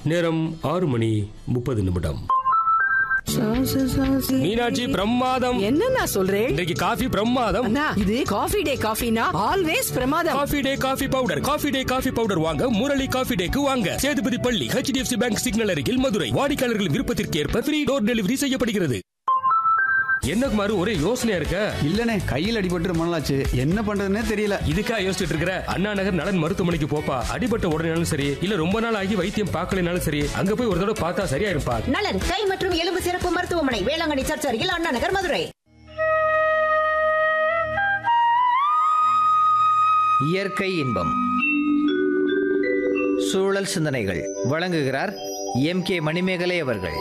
நேரம் ஆறு மணி முப்பது நிமிடம் மீனாட்சி பிரமாதம் என்ன நான் சொல்றேன் இன்றைக்கு காஃபி பிரமாதம் அண்ணா இது காஃபி டே காஃபினா ஆல்வேஸ் பிரமாதம் coffee day coffee powder coffee day coffee powder வாங்க முரளி காஃபி டேக்கு வாங்க சேதுபதி பள்ளி ஹெச்டிஎஃப்சி பேங்க் சிக்னல் அருகில் மதுரை வாடிக்கையாளர்கள் விருப்பத்திற்கு ஏற்ப ஃப்ரீ டோர் டெலிவரி செய்யப்படுகிறது என்ன குமார் ஒரே யோசனையா இருக்க இல்லனே கையில் அடிபட்டு ரொம்ப நாளாச்சு என்ன பண்றதுன்னே தெரியல இதுக்கா யோசிச்சுட்டு இருக்கிற அண்ணா நகர் நலன் மருத்துவமனைக்கு போப்பா அடிபட்ட உடனேனாலும் சரி இல்ல ரொம்ப நாள் ஆகி வைத்தியம் பார்க்கலனாலும் சரி அங்க போய் ஒரு தடவை பார்த்தா சரியா இருப்பா நலன் கை மற்றும் எலும்பு சிறப்பு மருத்துவமனை வேளாங்கண்ணி சர்ச் அருகில் அண்ணா நகர் மதுரை இயற்கை இன்பம் சூழல் சிந்தனைகள் வழங்குகிறார் எம் கே மணிமேகலை அவர்கள்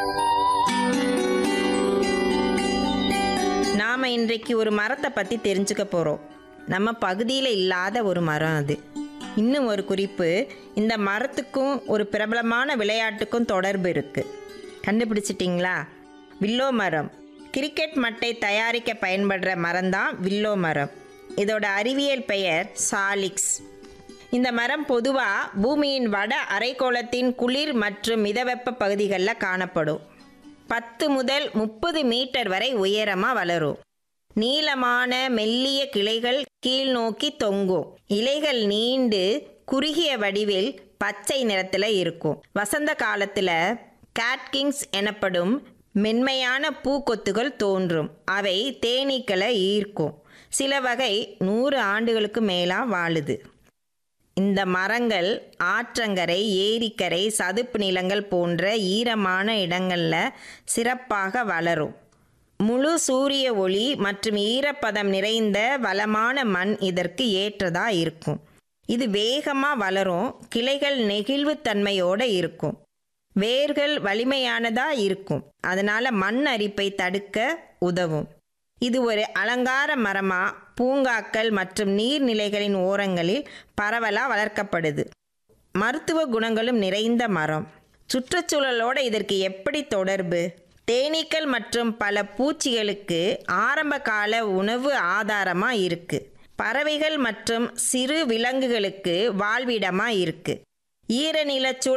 நாம் இன்றைக்கு ஒரு மரத்தை பற்றி தெரிஞ்சுக்க போகிறோம் நம்ம பகுதியில் இல்லாத ஒரு மரம் அது இன்னும் ஒரு குறிப்பு இந்த மரத்துக்கும் ஒரு பிரபலமான விளையாட்டுக்கும் தொடர்பு இருக்குது கண்டுபிடிச்சிட்டிங்களா வில்லோ மரம் கிரிக்கெட் மட்டை தயாரிக்க பயன்படுற மரம்தான் வில்லோ மரம் இதோட அறிவியல் பெயர் சாலிக்ஸ் இந்த மரம் பொதுவாக பூமியின் வட அரைக்கோளத்தின் குளிர் மற்றும் மிதவெப்ப பகுதிகளில் காணப்படும் பத்து முதல் முப்பது மீட்டர் வரை உயரமாக வளரும் நீளமான மெல்லிய கிளைகள் கீழ் நோக்கி தொங்கும் இலைகள் நீண்டு குறுகிய வடிவில் பச்சை நிறத்தில் இருக்கும் வசந்த காலத்தில் கேட்கிங்ஸ் எனப்படும் மென்மையான பூக்கொத்துகள் தோன்றும் அவை தேனீக்களை ஈர்க்கும் சில வகை நூறு ஆண்டுகளுக்கு மேலாக வாழுது இந்த மரங்கள் ஆற்றங்கரை ஏரிக்கரை சதுப்பு நிலங்கள் போன்ற ஈரமான இடங்களில் சிறப்பாக வளரும் முழு சூரிய ஒளி மற்றும் ஈரப்பதம் நிறைந்த வளமான மண் இதற்கு ஏற்றதா இருக்கும் இது வேகமாக வளரும் கிளைகள் நெகிழ்வுத்தன்மையோடு இருக்கும் வேர்கள் வலிமையானதா இருக்கும் அதனால மண் அரிப்பை தடுக்க உதவும் இது ஒரு அலங்கார மரமா பூங்காக்கள் மற்றும் நீர்நிலைகளின் ஓரங்களில் பரவலாக வளர்க்கப்படுது மருத்துவ குணங்களும் நிறைந்த மரம் சுற்றுச்சூழலோட இதற்கு எப்படி தொடர்பு தேனீக்கள் மற்றும் பல பூச்சிகளுக்கு ஆரம்ப கால உணவு ஆதாரமாக இருக்கு பறவைகள் மற்றும் சிறு விலங்குகளுக்கு வாழ்விடமாக இருக்கு ஈரநிலச்சூழல்